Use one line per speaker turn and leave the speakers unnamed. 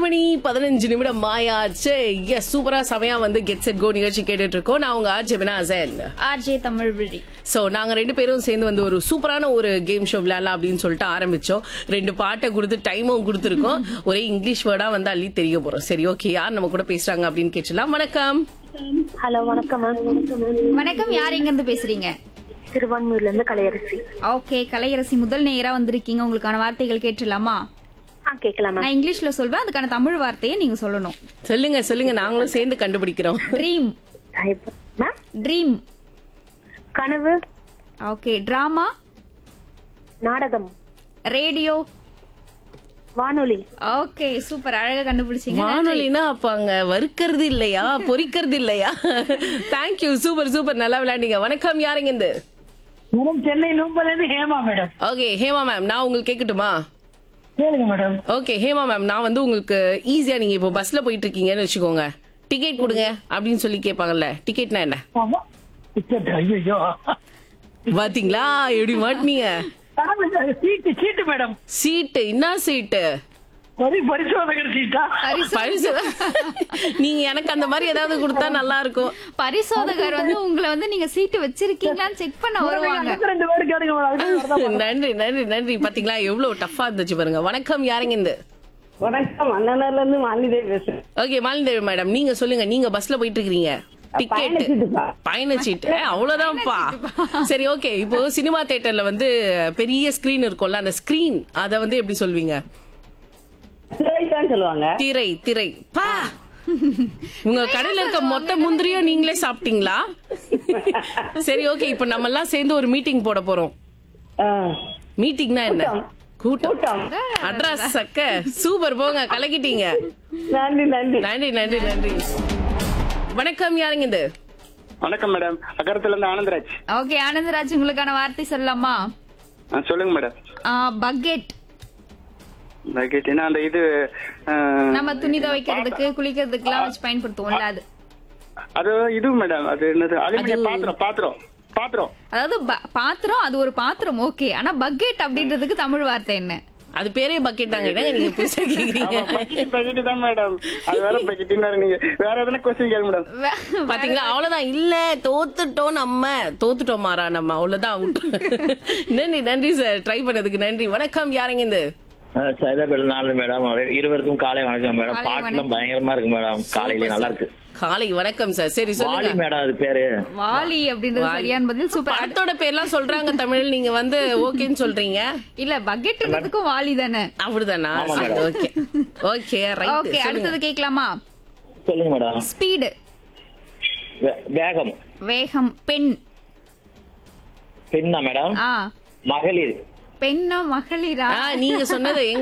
மணி பதினஞ்சு நிமிடம் ஆயாச்சு எஸ் சூப்பரா செமையா வந்து கெட் செட் கோ நிகழ்ச்சி கேட்டுட்டு இருக்கோம் நான் உங்க ஆர்ஜே வினாசன்
ஆர்ஜே தமிழ் விழி
சோ நாங்க ரெண்டு பேரும் சேர்ந்து வந்து ஒரு சூப்பரான ஒரு கேம் ஷோ விளையாடலாம் அப்படின்னு சொல்லிட்டு ஆரம்பிச்சோம் ரெண்டு பாட்டை கொடுத்து டைமும் கொடுத்துருக்கோம் ஒரே இங்கிலீஷ் வேர்டா வந்து அள்ளி தெரிய போறோம் சரி ஓகே யார் நம்ம கூட பேசுறாங்க அப்படின்னு கேட்டலாம் வணக்கம்
ஹலோ வணக்கம் மேம்
வணக்கம் யார் எங்க இருந்து பேசுறீங்க
திருவான்மூர்ல இருந்து கலையரசி
ஓகே கலையரசி முதல் நேரா வந்திருக்கீங்க உங்களுக்கான வார்த்தைகள் கேட்டுலாமா
ஆ கேட்கலாம் மேம்
நான் இங்கிலீஷ்ல சொல்வேன் அதுக்கான தமிழ் வார்த்தையை நீங்க சொல்லணும்
சொல்லுங்க சொல்லுங்க நாங்களும் சேர்ந்து கண்டுபிடிக்கிறோம்
ட்ரீம்
மேம்
ட்ரீம்
கனவு
ஓகே டிராமா
நாடகம்
ரேடியோ
வானொலி
ஓகே சூப்பர் அழகா கண்டுபிடிச்சீங்க
வானொலினா அப்ப அங்க வறுக்கிறது இல்லையா பொரிக்கிறது இல்லையா தேங்க்யூ சூப்பர் சூப்பர் நல்லா விளையாண்டீங்க வணக்கம் யாருங்க இந்த
மேடம் சென்னை நூம்பல இருந்து Hema madam
okay Hema ma'am நான் உங்களுக்கு கேட்கட்டுமா
கேளுங்க மேடம்
ஓகே ஹேமா மேம் நான் வந்து உங்களுக்கு ஈஸியா நீங்க இப்போ பஸ்ல போயிட்டு இருக்கீங்கன்னு வச்சுக்கோங்க டிக்கெட் கொடுங்க அப்படின்னு சொல்லி கேட்பாங்கல்ல டிக்கெட்னா என்ன
ஆமா டிக்கெட் ஐயோ
பாத்தீங்களா எப்படி மாட்டினீங்க
சீட்டு சீட்டு மேடம்
சீட்டு என்ன சீட்டு
பரி பரிசோதகர் சீட்டா
பரிசு நீங்க எனக்கு அந்த மாதிரி ஏதாவது கொடுத்தா நல்லா இருக்கும்
பரிசோதகர் வந்து உங்களை வந்து நீங்க சீட்டு வச்சிருக்கீங்களான்னு செக் பண்ண வருவாங்க
அடுத்த ரெண்டு பேரும் கேளுங்க மேடம் அதுக்கு வரதான்
நன்றி நன்றி நன்றி பாத்தீங்களா எவ்வளவு டஃபா இருந்துச்சு பாருங்க வணக்கம் யாருங்க இந்த
வணக்கம் அண்ணனார்ல இருந்து மாலிதேவி பேசுறேன்
ஓகே மாலிதேவி மேடம் நீங்க சொல்லுங்க நீங்க பஸ்ல போயிட்டு இருக்கீங்க டிக்கெட்
பயணச்சீட்டுப்பா.
பயணச்சீட்டு ஏ, அவ்வளவுதான்ப்பா சரி ஓகே இப்போ சினிமா தியேட்டர்ல வந்து பெரிய ஸ்கிரீன் இருக்கும்ல அந்த ஸ்கிரீன் அத வந்து எப்படி சொல்வீங்க
சிறைதான் சொல்லுவாங்க
திரை திரை பா உங்க கடையில இருக்க மொத்த முந்திரியும் நீங்களே சாப்பிட்டீங்களா சரி ஓகே இப்போ நம்ம எல்லாம் சேர்ந்து ஒரு மீட்டிங் போட போறோம்
ஆ.
மீட்டிங்னா என்ன கூட்டம்
கூட்டம்
அட்ரஸ் சக்க சூப்பர் போங்க கலக்கிட்டீங்க
நன்றி நன்றி
நன்றி நன்றி நன்றி வணக்கம் யாருங்க இது
வணக்கம் மேடம் அகரத்துல இருந்து ஆனந்தராஜ்
ஓகே ஆனந்தராஜ் உங்களுக்கான வார்த்தை சொல்லலாமா
ஆ, சொல்லுங்க மேடம்
பக்கெட்
கேட்டீங்கன்னா அந்த இது ஆ,
நம்ம துணி துவைக்கிறதுக்கு குளிக்கிறதுக்கு எல்லாம் வச்சு பயன்படுத்துவோம்ல அது
அது இது மேடம் அது என்னது அலுமினியம் பாத்திரம் பாத்திரம் பாத்திரம்
அதாவது ப- பாத்திரம் அது ஒரு பாத்திரம் ஓகே ஆனா பக்கெட் அப்படின்றதுக்கு தமிழ் வார்த்தை என்ன
அது பேரே பக்கெட் தாங்க என்னங்க நீங்க புதுசா கேக்குறீங்க
பக்கெட் பக்கெட் தான் மேடம் அது வேற பக்கெட் நீங்க வேற எதனா கொஸ்டின் கேளு மேடம்
வே-
பாத்தீங்களா அவ்வளவுதான் இல்ல தோத்துட்டோம் நம்ம தோத்துட்டோம் மாறா நம்ம அவ்வளவுதான் விட்டு நன்றி நன்றி சார் ட்ரை பண்ணதுக்கு நன்றி வணக்கம் யாருங்க இந்த
சைதாபேட் நாலு மேடம் இருவருக்கும் காலை வணக்கம் மேடம்
காலை
பாட்டுலாம் பயங்கரமா இருக்கு மேடம் காலையில நல்லா இருக்கு
காலை வணக்கம் சார் சரி
வாலி
சொல்லுங்க
மேடம் அது பேரு
வாலி அப்படின்றது சரியான பதில் சூப்பர்
படத்தோட பேர்லாம் சொல்றாங்க தமிழ் நீங்க வந்து ஓகேன்னு சொல்றீங்க
இல்ல பக்கெட்ன்றதுக்கும் வாலி தானே
அப்படிதானா
ஆமா, madam.
Okay okay right
okay அடுத்தது கேட்கலாமா
சொல்லுங்க மேடம்
ஸ்பீடு
வே- வேகம்
வேகம் பெண்
பெண்ணா மேடம்
ஆ
மகளிர்
பெண்ணா மகளிரா
நீங்க சொன்னது எங்க